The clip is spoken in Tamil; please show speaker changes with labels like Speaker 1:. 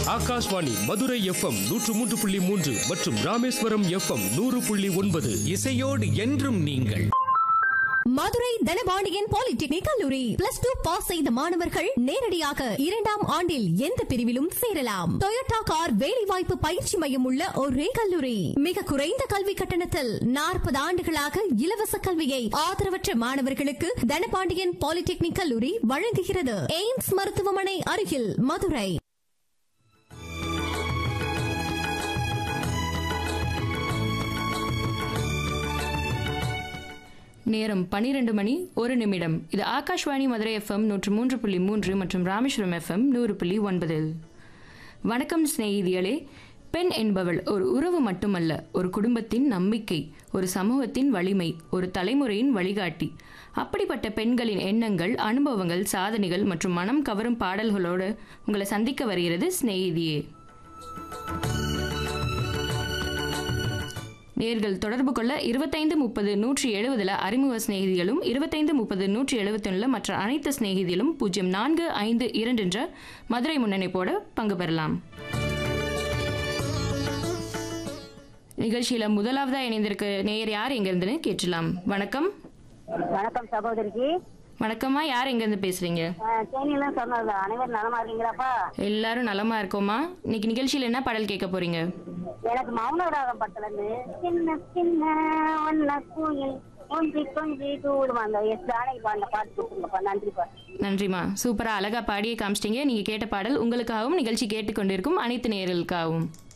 Speaker 1: ஆகாஷ்வாணி மதுரை எஃப்எம் நூற்று மூன்று புள்ளி மூன்று மற்றும் ராமேஸ்வரம் எஃப்எம் நூறு புள்ளி ஒன்பது
Speaker 2: இசையோடு என்றும் நீங்கள்
Speaker 3: மதுரை தனபாண்டியன் பாலிடெக்னிக் கல்லூரி பிளஸ் டூ பாஸ் செய்த மாணவர்கள் நேரடியாக இரண்டாம் ஆண்டில் எந்த பிரிவிலும் சேரலாம் டொயோட்டா கார் வேலைவாய்ப்பு பயிற்சி மையம் உள்ள ஒரே கல்லூரி மிக குறைந்த கல்வி கட்டணத்தில் நாற்பது ஆண்டுகளாக இலவச கல்வியை ஆதரவற்ற மாணவர்களுக்கு தனபாண்டியன் பாலிடெக்னிக் கல்லூரி வழங்குகிறது எய்ம்ஸ் மருத்துவமனை அருகில் மதுரை
Speaker 4: நேரம் பனிரெண்டு மணி ஒரு நிமிடம் இது ஆகாஷ்வாணி மதுரை எஃப்எம் நூற்று மூன்று புள்ளி மூன்று மற்றும் ராமேஸ்வரம் எஃப்எம் நூறு புள்ளி ஒன்பதில் வணக்கம் சிநேகிதிகளே பெண் என்பவள் ஒரு உறவு மட்டுமல்ல ஒரு குடும்பத்தின் நம்பிக்கை ஒரு சமூகத்தின் வலிமை ஒரு தலைமுறையின் வழிகாட்டி அப்படிப்பட்ட பெண்களின் எண்ணங்கள் அனுபவங்கள் சாதனைகள் மற்றும் மனம் கவரும் பாடல்களோடு உங்களை சந்திக்க வருகிறது சிநேகிதியே நேர்கள் தொடர்பு கொள்ள இருபத்தைந்து முப்பது நூற்றி எழுபதுல அறிமுக சிநேகிதிகளும் இருபத்தைந்து முப்பது நூற்றி எழுபத்தொன்னுல மற்ற அனைத்து சிநேகிதிகளும் பூஜ்ஜியம் நான்கு ஐந்து இரண்டு என்ற மதுரை முன்னணிப்போட பங்கு பெறலாம் நிகழ்ச்சியில முதலாவதா இணைந்திருக்க நேயர் யார் எங்கிருந்துன்னு கேட்டலாம் வணக்கம்
Speaker 5: வணக்கம் சகோதரிக்கு
Speaker 4: வணக்கம்மா யார் எங்கிருந்து பேசுறீங்க
Speaker 5: தேனியெல்லாம் சொன்னது அனைவரும் நலமா இருக்கீங்களாப்பா
Speaker 4: எல்லாரும் நலமா இருக்கோமா இன்னைக்கு நிகழ்ச்சியில என்ன பாடல் கேட்க போறீங்க
Speaker 5: எனக்கு மௌனராகம் படத்துல இருந்து சின்ன சின்ன ஒன்ன குயில் கொஞ்சி கொஞ்சி கூடுமா அந்த எஸ் ஜானகி பாடின பாட்டு கொடுத்துருங்கப்பா நன்றிப்பா
Speaker 4: நன்றிம்மா சூப்பரா அழகா பாடியே காமிச்சிட்டீங்க நீங்க கேட்ட பாடல் உங்களுக்காகவும் நிகழ்ச்சி கேட்டுக்கொண்டிருக்கும் அனைத்து நேயர்களுக்காகவும்